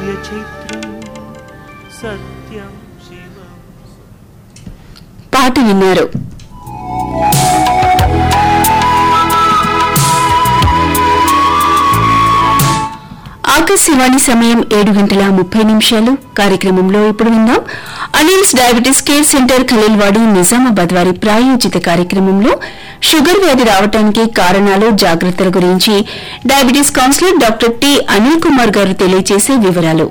చిత్రం సత్యం శివం పాట విన్నారు ఆకాశవాణి సమయం ఏడు గంటల ముప్పై నిమిషాలు కార్యక్రమంలో ఇప్పుడు విందాం Anil's diabetes care centre Khaleelwadi Nizamabad వారి ప్రాయోజిత కార్యక్రమంలో షుగర్ వ్యాధి రావడానికి కారణాలు జాగ్రత్తల గురించి diabetes counsellor doctor T Anil Kumar garu తెలియజేసే వివరాలు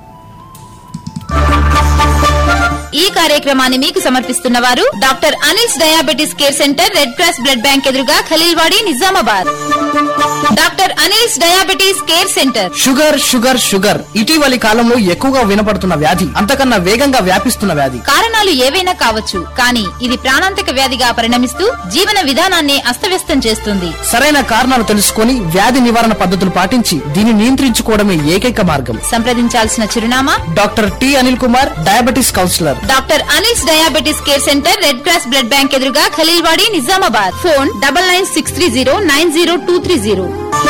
ఈ కార్యక్రమాన్ని మీకు సమర్పిస్తున్న వారు doctor Anil's diabetes care centre red cross blood bank ఎదురుగా Khaleelwadi Nizamabad doctor Anil's diabetes care centre sugar sugar sugar ఇటీవలి కాలంలో ఎక్కువగా వినపడుతున్న వ్యాధి అంతకన్నా వేగంగా వ్యాపిస్తున్న వ్యాధి కారణాలు ఏవైనా కావచ్చు కానీ ఇది ప్రాణాంతక వ్యాధిగా పరిణమిస్తూ జీవన విధానాన్ని అస్తవ్యస్తం చేస్తుంది సరైన కారణాలు తెలుసుకొని వ్యాధి నివారణ పద్ధతులు పాటించి దీన్ని నియంత్రించుకోవడమే ఏకైక మార్గం సంప్రదించాల్సిన చిరునామా doctor T Anil Kumar diabetes counsellor doctor Anil's diabetes care centre red cross blood bank ఎదురుగా Khaleelwadi Nizamabad phone double nine six three zero nine zero two three zero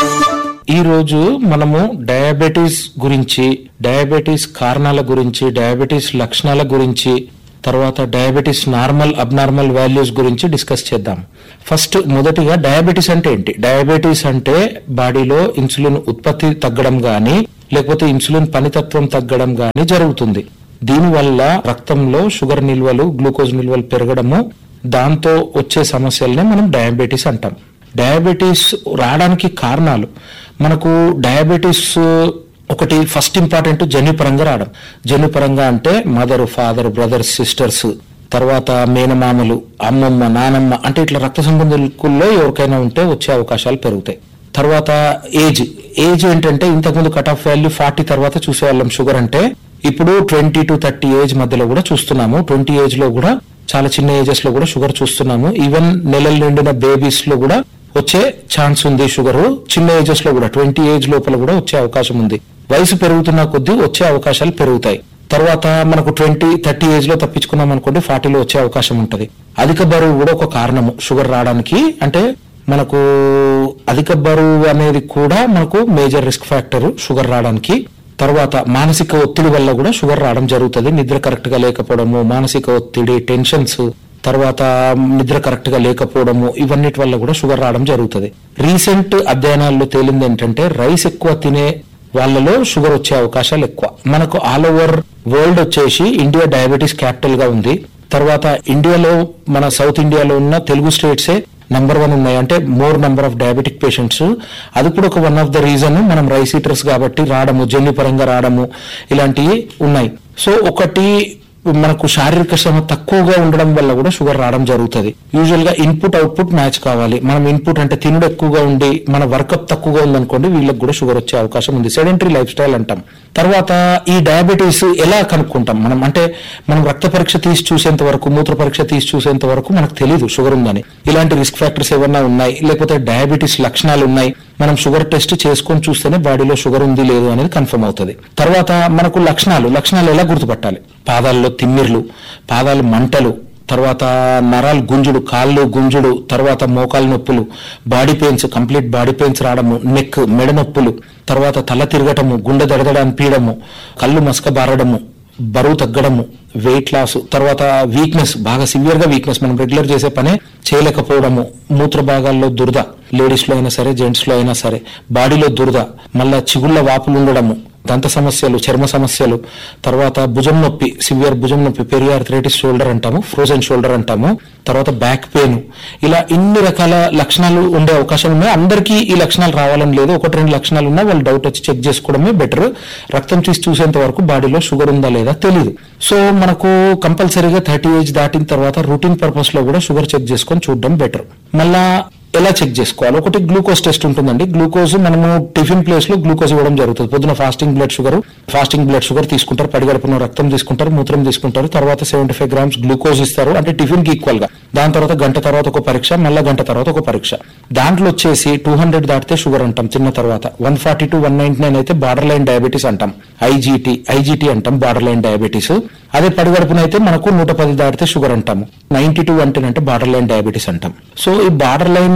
ఈ రోజు మనము డయాబెటీస్ గురించి డయాబెటీస్ కారణాల గురించి డయాబెటీస్ లక్షణాల గురించి తర్వాత డయాబెటీస్ నార్మల్ అబ్నార్మల్ వాల్యూస్ గురించి డిస్కస్ చేద్దాం ఫస్ట్ మొదటిగా డయాబెటీస్ అంటే ఏంటి డయాబెటీస్ అంటే బాడీలో ఇన్సులిన్ ఉత్పత్తి తగ్గడం గాని లేకపోతే ఇన్సులిన్ పనితత్వం తగ్గడం గాని జరుగుతుంది దీనివల్ల రక్తంలో షుగర్ నిల్వలు గ్లూకోజ్ నిల్వలు పెరగడము దాంతో వచ్చే సమస్యలనే మనం డయాబెటీస్ అంటాం డయాబెటీస్ రావడానికి కారణాలు మనకు డయాబెటీస్ ఒకటి ఫస్ట్ ఇంపార్టెంట్ జన్యుపరంగా రావడం జన్యుపరంగా అంటే మదర్ ఫాదర్ బ్రదర్స్ సిస్టర్స్ తర్వాత మేనమామలు అమ్మమ్మ నానమ్మ అంటే ఇట్లా రక్త సంబంధికుల్లో ఎవరికైనా ఉంటే వచ్చే అవకాశాలు పెరుగుతాయి తర్వాత ఏజ్ ఏజ్ ఏంటంటే ఇంతకుముందు కట్ ఆఫ్ వాల్యూ ఫార్టీ తర్వాత చూసేవాళ్ళం షుగర్ అంటే ఇప్పుడు ట్వంటీ టు థర్టీ ఏజ్ మధ్యలో కూడా చూస్తున్నాము ట్వంటీ ఏజ్ లో కూడా చాలా చిన్న ఏజెస్ లో కూడా షుగర్ చూస్తున్నాము ఈవెన్ నెలలు నిండిన బేబీస్ లో కూడా వచ్చే ఛాన్స్ ఉంది షుగర్ చిన్న ఏజెస్ లో కూడా ట్వంటీ ఏజ్ లోపల కూడా వచ్చే అవకాశం ఉంది వయసు పెరుగుతున్న కొద్దీ వచ్చే అవకాశాలు పెరుగుతాయి తర్వాత మనకు ట్వంటీ థర్టీ ఏజ్ లో తప్పించుకున్నాం అనుకోండి ఫార్టీలో వచ్చే అవకాశం ఉంటది అధిక బరువు కూడా ఒక కారణము షుగర్ రావడానికి అంటే మనకు అధిక బరువు అనేది కూడా మనకు మేజర్ రిస్క్ ఫ్యాక్టర్ షుగర్ రావడానికి తర్వాత మానసిక ఒత్తిడి వల్ల కూడా షుగర్ రావడం జరుగుతుంది నిద్ర కరెక్ట్ గా లేకపోవడము మానసిక ఒత్తిడి టెన్షన్స్ తర్వాత నిద్ర కరెక్ట్ గా లేకపోవడము ఇవన్నిటి వల్ల కూడా షుగర్ రావడం జరుగుతుంది రీసెంట్ అధ్యయనాల్లో తేలింది ఏంటంటే రైస్ ఎక్కువ తినే వాళ్ళలో షుగర్ వచ్చే అవకాశాలు ఎక్కువ మనకు ఆల్ ఓవర్ వరల్డ్ వచ్చేసి ఇండియా డయాబెటీస్ క్యాపిటల్ గా ఉంది తర్వాత ఇండియాలో మన సౌత్ ఇండియాలో ఉన్న తెలుగు స్టేట్సే నంబర్ వన్ ఉన్నాయి అంటే more number of diabetic patients అది కూడా ఒక వన్ ఆఫ్ ద రీజన్ మనం రైస్ ఈటర్స్ కాబట్టి రావడము జన్యుపరంగా రావడము ఇలాంటివి ఉన్నాయి సో ఒకటి మనకు శారీరక శ్రమ తక్కువగా ఉండడం వల్ల కూడా షుగర్ రావడం జరుగుతుంది యూజువల్ గా ఇన్పుట్ అవుట్పుట్ మ్యాచ్ కావాలి మనం ఇన్పుట్ అంటే తినుడు ఎక్కువగా ఉండి మన వర్కప్ తక్కువగా ఉందనుకోండి వీళ్ళకి కూడా షుగర్ వచ్చే అవకాశం ఉంది సెడెంటరీ లైఫ్ స్టైల్ అంటాం తర్వాత ఈ డయాబెటీస్ ఎలా కనుక్కుంటాం మనం అంటే మనం రక్త పరీక్ష తీసి చూసేంత వరకు మూత్ర పరీక్ష తీసి చూసేంత వరకు మనకు తెలియదు షుగర్ ఉందని ఇలాంటి రిస్క్ ఫ్యాక్టర్స్ ఏమన్నా ఉన్నాయి లేకపోతే డయాబెటీస్ లక్షణాలు ఉన్నాయి మనం షుగర్ టెస్ట్ చేసుకొని చూస్తేనే బాడీలో షుగర్ ఉంది లేదు అనేది కన్ఫర్మ్ అవుతుంది తర్వాత మనకు లక్షణాలు లక్షణాలు ఎలా గుర్తుపట్టాలి పాదాల్లో తిమ్మిర్లు పాదాలు మంటలు తర్వాత నరాలు గుంజుడు కాళ్ళు గుంజుడు తర్వాత మోకాలు నొప్పులు body pains complete body pains రావడము నెక్ మెడ నొప్పులు తర్వాత తల తిరగటము గుండె దడదడ అనిపించడము కళ్ళు మసకబారడము బరువు తగ్గడము వెయిట్ లాస్ తర్వాత వీక్నెస్ బాగా సివియర్ గా వీక్నెస్ మనం రెగ్యులర్ చేసే పనే చేయలేకపోవడము మూత్ర భాగాల్లో దురద లేడీస్ లో అయినా సరే జెంట్స్ లో అయినా సరే బాడీలో దురద మళ్ళా చిగుళ్ళ వాపులు ఉండడము దంత సమస్యలు చర్మ సమస్యలు తర్వాత భుజం నొప్పి సివియర్ భుజం నొప్పి పెరియార్థరైటిస్ షోల్డర్ అంటాము ఫ్రోజన్ షోల్డర్ అంటాము తర్వాత బ్యాక్ పెయిన్ ఇలా ఇన్ని రకాల లక్షణాలు ఉండే అవకాశం ఉన్నాయి అందరికీ ఈ లక్షణాలు రావాలని లేదు ఒకటి రెండు లక్షణాలు ఉన్నా వాళ్ళు డౌట్ వచ్చి చెక్ చేసుకోవడమే బెటర్ రక్తం తీసి చూసేంత వరకు బాడీలో షుగర్ ఉందా లేదా తెలియదు సో మనకు కంపల్సరీగా థర్టీ ఏజ్ దాటిన తర్వాత రూటీన్ పర్పస్ లో కూడా షుగర్ చెక్ చేసుకొని చూడడం బెటర్ మళ్ళా ఎలా చెక్ చేసుకోవాలి ఒకటి గ్లూకోజ్ టెస్ట్ ఉంటుందండి గ్లూకోజ్ మనము టిఫిన్ ప్లేస్ లో గ్లూకోజ్ ఇవ్వడం జరుగుతుంది పొద్దున fasting blood sugar fasting blood sugar తీసుకుంటారు పడిగడుపున రక్తం తీసుకుంటారు మూత్రం తీసుకుంటారు తర్వాత సెవెంటీ ఫైవ్ గ్రామ్స్ గ్లూకోజ్ ఇస్తారు అంటే టిఫిన్ కి ఈక్వల్ గా దాని తర్వాత గంట తర్వాత ఒక పరీక్ష మళ్ళా గంట తర్వాత ఒక పరీక్ష దాంట్లో వచ్చేసి టూ హండ్రెడ్ దాటితే షుగర్ అంటాం తిన్న తర్వాత one forty to one ninety nine అయితే బార్డర్ లైన్ డయాబెటీస్ అంటాం ఐజీటీ ఐజీటీ అంటాం బార్డర్ లైన్ డయాబెటీస్ అదే పడిగడుపున అయితే మనకు నూట పది దాటితే షుగర్ అంటాము నైన్టీ టూ అంటే బార్డర్ లైన్ డయాబెటీస్ అంటాం సో ఈ బార్డర్ లైన్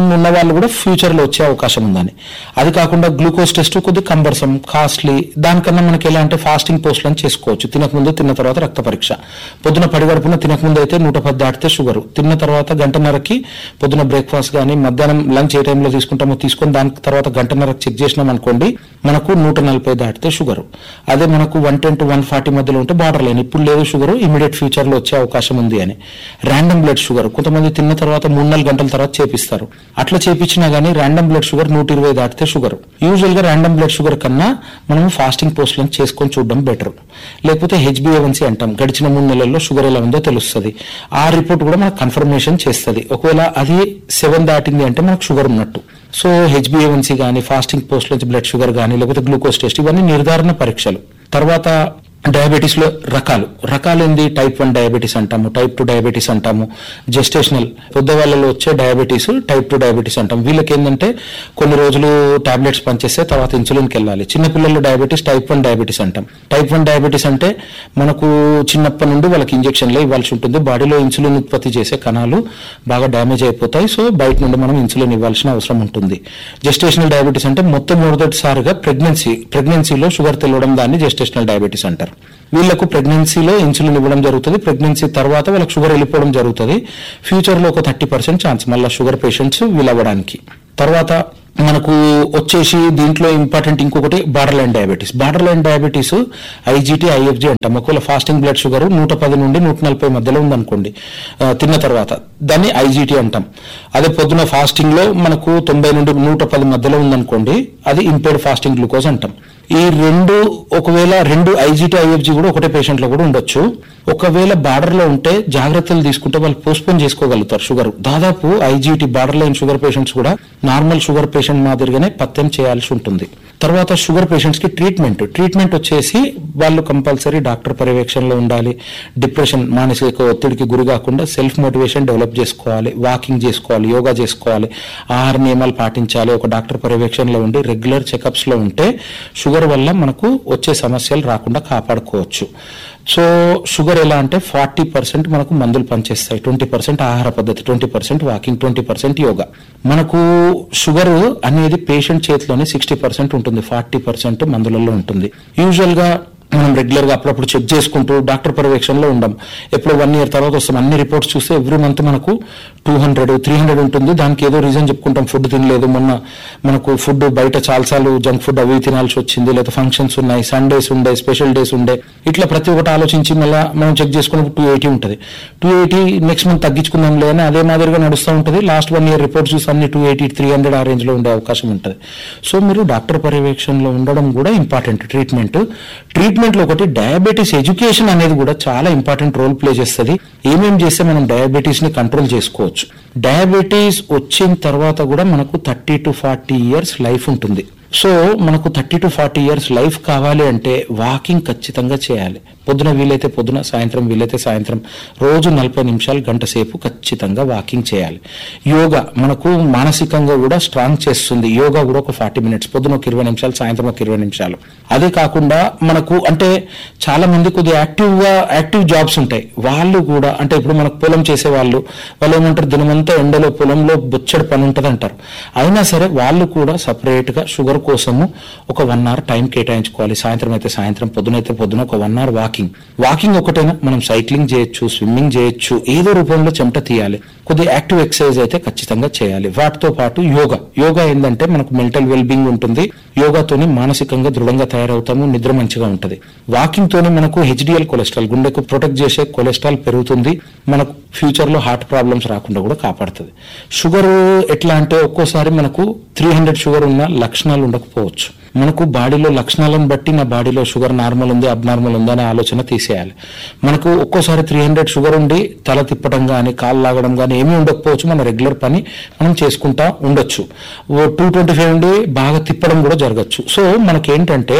ఉన్న వాళ్ళు కూడా ఫ్యూచర్ లో వచ్చే అవకాశం ఉందని అది కాకుండా గ్లూకోజ్ టెస్ట్ కొద్ది కంబర్సం కాస్ట్లీ దానికన్నా మనకి ఎలా అంటే ఫాస్టింగ్ పోస్టులను చేసుకోవచ్చు తినకముందు తిన్న తర్వాత రక్త పరీక్ష పొద్దున పడిగడుపున తినకముందు అయితే నూట పది దాటితే షుగర్ తిన్న తర్వాత గంటన్నరకి పొద్దున బ్రేక్ఫాస్ట్ కానీ మధ్యాహ్నం లంచ్ ఏ టైంలో తీసుకుంటామో తీసుకొని దాని తర్వాత గంటన్నరకు చెక్ చేసినాం అనుకోండి మనకు నూట నలభై దాటితే షుగర్ అదే మనకు one ten to one forty మధ్యలో ఉంటే బార్డర్ లైన్ ఇప్పుడు లేదు షుగర్ ఇమీడియట్ ఫ్యూచర్ లో వచ్చే అవకాశం ఉంది అని ర్యాండమ్ బ్లడ్ షుగర్ కొంతమంది తిన్న తర్వాత మూడు నాలుగు గంటల తర్వాత చేపిస్తారు అట్లా చేపించినా గానీ ర్యాండమ్ బ్లడ్ షుగర్ నూట ఇరవై దాటితే షుగర్ యూజువల్ గా ర్యాండమ్ బ్లడ్ షుగర్ కన్నా మనం ఫాస్టింగ్ పోస్టులను చేసుకొని చూడడం బెటర్ లేకపోతే హెచ్బిఏవన్సీ అంటాం గడిచిన మూడు నెలల్లో షుగర్ ఎలా ఉందో తెలుస్తుంది ఆ రిపోర్ట్ కూడా మనకు కన్ఫర్మేషన్ చేస్తుంది ఒకవేళ అది సెవెన్ దాటింది అంటే మనకు షుగర్ ఉన్నట్టు సో హెచ్బిఏవన్సీ కానీ ఫాస్టింగ్ పోస్ట్ నుంచి బ్లడ్ షుగర్ కానీ లేకపోతే గ్లూకోజ్ టెస్ట్ ఇవన్నీ నిర్ధారణ పరీక్షలు తర్వాత డయాబెటీస్ లో రకాలు రకాలు ఏంది టైప్ వన్ డయాబెటీస్ అంటాము టైప్ టూ డయాబెటీస్ అంటాము జెస్టేషనల్ పెద్దవాళ్ళలో వచ్చే డయాబెటీస్ టైప్ టూ డయాబెటీస్ అంటాం వీళ్ళకి ఏంటంటే కొన్ని రోజులు టాబ్లెట్స్ పనిచేస్తే తర్వాత ఇన్సులిన్కి వెళ్ళాలి చిన్నపిల్లలు డయాబెటీస్ టైప్ వన్ డయాబెటీస్ అంటాం టైప్ వన్ డయాబెటీస్ అంటే మనకు చిన్నప్పటి నుండి వాళ్ళకి ఇంజెక్షన్లే ఇవ్వాల్సి ఉంటుంది బాడీలో ఇన్సులిన్ ఉత్పత్తి చేసే కణాలు బాగా డ్యామేజ్ అయిపోతాయి సో బయట నుండి మనం ఇన్సులిన్ ఇవ్వాల్సిన అవసరం ఉంటుంది జెస్టేషనల్ డయాబెటీస్ అంటే మొత్తం మొదటిసారిగా ప్రెగ్నెన్సీ ప్రెగ్నెన్సీలో షుగర్ తెలవడం దాన్ని జెస్టేషనల్ డయాబెటీస్ అంటారు వీళ్ళకు ప్రెగ్నెన్సీలో ఇన్సులిన్ ఇవ్వడం జరుగుతుంది ప్రెగ్నెన్సీ తర్వాత వాళ్ళకి షుగర్ వెళ్ళిపోవడం జరుగుతుంది ఫ్యూచర్ లో ఒక థర్టీ పర్సెంట్ ఛాన్స్ మళ్ళీ షుగర్ పేషెంట్స్ వీళ్ళు అవ్వడానికి తర్వాత మనకు వచ్చేసి దీంట్లో ఇంపార్టెంట్ ఇంకొకటి borderline diabetes borderline diabetes IGT IFG అంటాం ఒకవేళ ఫాస్టింగ్ బ్లడ్ షుగర్ నూట పది నుండి నూట నలభై మధ్యలో ఉందనుకోండి ఆ, తిన్న తర్వాత దాన్ని ఐజీటీ అంటాం అదే పొద్దున ఫాస్టింగ్ లో మనకు తొంభై నుండి నూట పది మధ్యలో ఉందనుకోండి అది ఇంపేర్డ్ ఫాస్టింగ్ గ్లూకోజ్ అంటాం ఈ రెండు ఒకవేళ రెండు ఐజీటీ ఐఎఫ్జీ కూడా ఒకటే పేషెంట్ లో కూడా ఉండొచ్చు ఒకవేళ బార్డర్ లో ఉంటే జాగ్రత్తలు తీసుకుంటే వాళ్ళు పోస్ట్పోన్ చేసుకోగలుగుతారు షుగర్ దాదాపు IGT borderline sugar patients కూడా నార్మల్ షుగర్ పేషెంట్ మాదిరిగానే పత్యం చేయాల్సి ఉంటుంది తర్వాత షుగర్ పేషెంట్స్ కి ట్రీట్మెంట్ ట్రీట్మెంట్ వచ్చేసి వాళ్ళు కంపల్సరీ డాక్టర్ పర్యవేక్షణలో ఉండాలి డిప్రెషన్ మానసిక ఒత్తిడికి గురి కాకుండా సెల్ఫ్ మోటివేషన్ డెవలప్ చేసుకోవాలి వాకింగ్ చేసుకోవాలి యోగా చేసుకోవాలి ఆహార నియమాలు పాటించాలి ఒక డాక్టర్ పర్యవేక్షణలో ఉండి రెగ్యులర్ చెకప్స్ లో ఉంటే షుగర్ వల్ల మనకు వచ్చే సమస్యలు రాకుండా కాపాడుకోవచ్చు సో షుగర్ ఎలా అంటే ఫార్టీ పర్సెంట్ మనకు మందులు పనిచేస్తాయి ట్వంటీ పర్సెంట్ ఆహార పద్ధతి twenty percent walking twenty percent yoga మనకు షుగర్ అనేది పేషెంట్ చేతిలోనే సిక్స్టీ పర్సెంట్ ఉంటుంది ఫార్టీ పర్సెంట్ మందులలో ఉంటుంది యూజువల్ గా మనం రెగ్యులర్ గా అప్పుడప్పుడు చెక్ చేసుకుంటూ డాక్టర్ పర్యవేక్షణలో ఉండం ఎప్పుడో వన్ ఇయర్ తర్వాత వస్తాం అన్ని రిపోర్ట్స్ చూస్తే ఎవ్రీ మంత్ మనకు టూ హండ్రెడ్ త్రీ హండ్రెడ్ ఉంటుంది దానికి ఏదో రీజన్ చెప్పుకుంటాం ఫుడ్ తినలేదు మొన్న మనకు ఫుడ్ బయట చాలాసార్లు జంక్ ఫుడ్ అవి తినాల్సి వచ్చింది లేదా ఫంక్షన్స్ ఉన్నాయి సండేస్ ఉండే స్పెషల్ డేస్ ఉండే ఇట్లా ప్రతి ఒక్కటి ఆలోచించి మళ్ళీ మనం చెక్ చేసుకున్నప్పుడు టూ ఎయిటీ ఉంటుంది టూ ఎయిటీ నెక్స్ట్ మంత్ తగ్గించుకుందాం లేదని అదే మాదిరిగా నడుస్తూ ఉంటుంది లాస్ట్ వన్ ఇయర్ రిపోర్ట్ చూసి అన్ని టూ ఎయిటీ త్రీ హండ్రెడ్ ఆ రేంజ్ లో ఉండే అవకాశం ఉంటుంది సో మీరు డాక్టర్ పర్యవేక్షణలో ఉండడం కూడా ఇంపార్టెంట్ ట్రీట్మెంట్ ట్రీట్మెంట్ లో ఒకటి డయాబెటీస్ ఎడ్యుకేషన్ అనేది కూడా చాలా ఇంపార్టెంట్ రోల్ ప్లే చేస్తుంది ఏమేం చేస్తే మనం డయాబెటీస్ ని కంట్రోల్ చేసుకోవచ్చు డయాబెటీస్ వచ్చిన తర్వాత కూడా మనకు thirty to forty years life ఉంటుంది సో మనకు thirty to forty years life కావాలి అంటే వాకింగ్ ఖచ్చితంగా చేయాలి పొద్దున వీలైతే పొద్దున సాయంత్రం వీలైతే సాయంత్రం రోజు నలభై నిమిషాలు గంట సేపు ఖచ్చితంగా వాకింగ్ చేయాలి యోగా మనకు మానసికంగా కూడా స్ట్రాంగ్ చేస్తుంది యోగా కూడా ఒక ఫార్టీ మినిట్స్ పొద్దున ఒక ఇరవై నిమిషాలు సాయంత్రం ఒక ఇరవై నిమిషాలు అదే కాకుండా మనకు అంటే చాలా మంది కొద్దిగా యాక్టివ్ గా యాక్టివ్ జాబ్స్ ఉంటాయి వాళ్ళు కూడా అంటే ఇప్పుడు మనకు పొలం చేసే వాళ్ళు వాళ్ళు ఏమంటారు దినమంతా ఎండలో పొలంలో బొచ్చడి పని ఉంటుంది అంటారు అయినా సరే వాళ్ళు కూడా సపరేట్ గా షుగర్ కోసము ఒక వన్ అవర్ టైం కేటాయించుకోవాలి సాయంత్రం అయితే సాయంత్రం పొద్దునైతే పొద్దున ఒక వన్ అవర్ వాకింగ్ వాకింగ్ ఒకటైనా మనం సైక్లింగ్ చేయొచ్చు స్విమ్మింగ్ చేయొచ్చు ఏదో రూపంలో చెమట తీయాలి కొద్దిగా యాక్టివ్ ఎక్సర్సైజ్ అయితే ఖచ్చితంగా చేయాలి వాటితో పాటు యోగా యోగా ఏంటంటే మనకు మెంటల్ వెల్బింగ్ ఉంటుంది యోగాతోని మానసికంగా దృఢంగా తయారవుతాము నిద్ర మంచిగా ఉంటుంది వాకింగ్ తోని మనకు హెచ్డిఎల్ కొలెస్ట్రాల్ గుండెకు ప్రొటెక్ట్ చేసే కొలెస్ట్రాల్ పెరుగుతుంది మనకు ఫ్యూచర్ లో హార్ట్ ప్రాబ్లమ్స్ రాకుండా కూడా కాపాడుతుంది షుగర్ ఎట్లా అంటే ఒక్కోసారి మనకు త్రీ హండ్రెడ్ షుగర్ ఉన్న లక్షణాలు ఉండకపోవచ్చు మనకు బాడీలో లక్షణాలను బట్టి నా బాడీలో షుగర్ నార్మల్ ఉంది అబ్నార్మల్ ఉంది అనే ఆలోచన తీసేయాలి మనకు ఒక్కోసారి త్రీ హండ్రెడ్ షుగర్ ఉండి తల తిప్పడం కానీ కాళ్ళు లాగడం కానీ ఏమీ ఉండకపోవచ్చు మన రెగ్యులర్ పని మనం చేసుకుంటా ఉండొచ్చు టూ ట్వంటీ ఫైవ్ ఉండి బాగా తిప్పడం కూడా జరగచ్చు సో మనకేంటంటే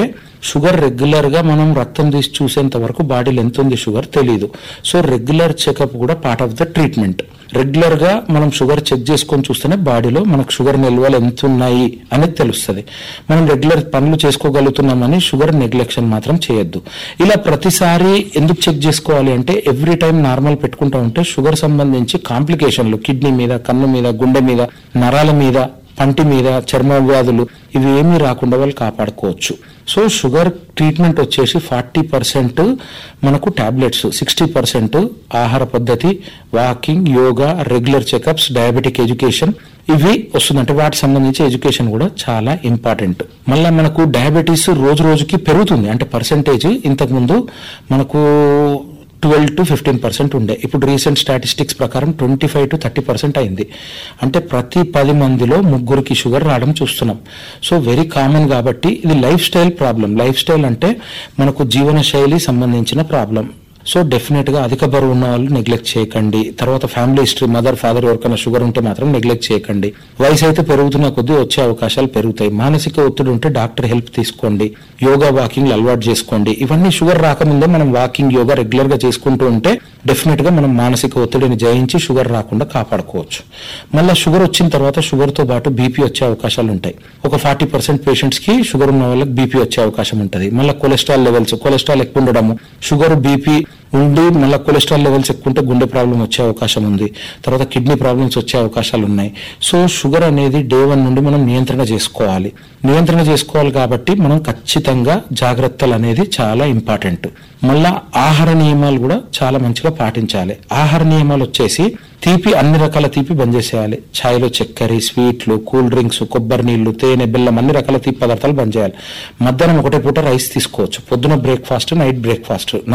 షుగర్ రెగ్యులర్ గా మనం రక్తం తీసి చూసేంత వరకు బాడీలో ఎంత ఉంది షుగర్ తెలియదు సో రెగ్యులర్ చెకప్ కూడా part of the treatment regular గా మనం షుగర్ చెక్ చేసుకొని చూస్తేనే బాడీలో మనకు షుగర్ నిల్వలు ఎంత ఉన్నాయి అనేది తెలుస్తుంది మనం రెగ్యులర్ పనులు చేసుకోగలుగుతున్నామని షుగర్ నెగ్లెక్షన్ మాత్రం చేయొద్దు ఇలా ప్రతిసారి ఎందుకు చెక్ చేసుకోవాలి అంటే ఎవ్రీ టైం నార్మల్ పెట్టుకుంటా ఉంటే షుగర్ సంబంధించి కాంప్లికేషన్లు కిడ్నీ మీద కన్ను మీద గుండె మీద నరాల మీద పంటి మీద చర్మ వ్యాధులు ఇవి ఏమీ రాకుండా వాళ్ళు కాపాడుకోవచ్చు సో షుగర్ ట్రీట్మెంట్ వచ్చేసి ఫార్టీ పర్సెంట్ మనకు టాబ్లెట్స్ సిక్స్టీ పర్సెంట్ ఆహార పద్ధతి walking yoga regular checkups diabetic education ఇవి వస్తుందంటే వాటికి సంబంధించి ఎడ్యుకేషన్ కూడా చాలా ఇంపార్టెంట్ మళ్ళీ మనకు డయాబెటీస్ రోజు రోజుకి పెరుగుతుంది అంటే పర్సంటేజ్ ఇంతకు ముందు మనకు ట్వెల్వ్ టు ఫిఫ్టీన్ పర్సెంట్ ఉండే ఇప్పుడు రీసెంట్ స్టాటిస్టిక్స్ ప్రకారం twenty five to thirty percent అయింది అంటే ప్రతి పది మందిలో ముగ్గురికి షుగర్ రావడం చూస్తున్నాం సో వెరీ కామన్ కాబట్టి ఇది lifestyle problem lifestyle అంటే మనకు జీవన శైలి సంబంధించిన ప్రాబ్లం సో డెఫినెట్ గా అధిక బరువు ఉన్న వాళ్ళు నెగ్లెక్ట్ చేయకండి తర్వాత ఫ్యామిలీ హిస్టరీ మదర్ ఫాదర్ ఎవరికైనా షుగర్ ఉంటే మాత్రం నెగ్లెక్ట్ చేయకండి వయసు అయితే పెరుగుతున్న కొద్దీ వచ్చే అవకాశాలు పెరుగుతాయి మానసిక ఒత్తిడి ఉంటే డాక్టర్ హెల్ప్ తీసుకోండి యోగా వాకింగ్ అలవాటు చేసుకోండి ఇవన్నీ షుగర్ రాకముందే మనం వాకింగ్ యోగా రెగ్యులర్ గా చేసుకుంటూ ఉంటే డెఫినెట్ గా మనం మానసిక ఒత్తిడిని జయించి షుగర్ రాకుండా కాపాడుకోవచ్చు మళ్ళీ షుగర్ వచ్చిన తర్వాత షుగర్ తో పాటు బీపీ వచ్చే అవకాశాలు ఉంటాయి ఒక ఫార్టీ పర్సెంట్ పేషెంట్స్ కి షుగర్ ఉన్న వాళ్ళకి బీపీ వచ్చే అవకాశం ఉంటుంది మళ్ళీ కొలెస్ట్రాల్ లెవెల్స్ కొలెస్ట్రాల్ ఎక్కువ ఉండడము షుగర్ బీపీ ఉండి మళ్ళీ కొలెస్ట్రాల్ లెవెల్స్ ఎక్కువ ఉంటే గుండె ప్రాబ్లం వచ్చే అవకాశం ఉంది తర్వాత కిడ్నీ ప్రాబ్లమ్స్ వచ్చే అవకాశాలు ఉన్నాయి సో షుగర్ అనేది డే వన్ నుండి మనం నియంత్రణ చేసుకోవాలి నియంత్రణ చేసుకోవాలి కాబట్టి మనం ఖచ్చితంగా జాగ్రత్తలు అనేది చాలా ఇంపార్టెంట్ మళ్ళా ఆహార నియమాలు కూడా చాలా మంచిగా పాటించాలి ఆహార నియమాలు వచ్చేసి తీపి అన్ని రకాల తీపి బంద్ చేసేయాలి ఛాయ్లో చక్కెర స్వీట్లు కూల్ డ్రింక్స్ కొబ్బరి నీళ్లు తేనె బెల్లం అన్ని రకాల తీపి పదార్థాలు బంద్ చేయాలి మధ్యాహ్నం ఒకటే పూట రైస్ తీసుకోవచ్చు పొద్దున బ్రేక్ఫాస్ట్ నైట్ బ్రేక్ఫాస్ట్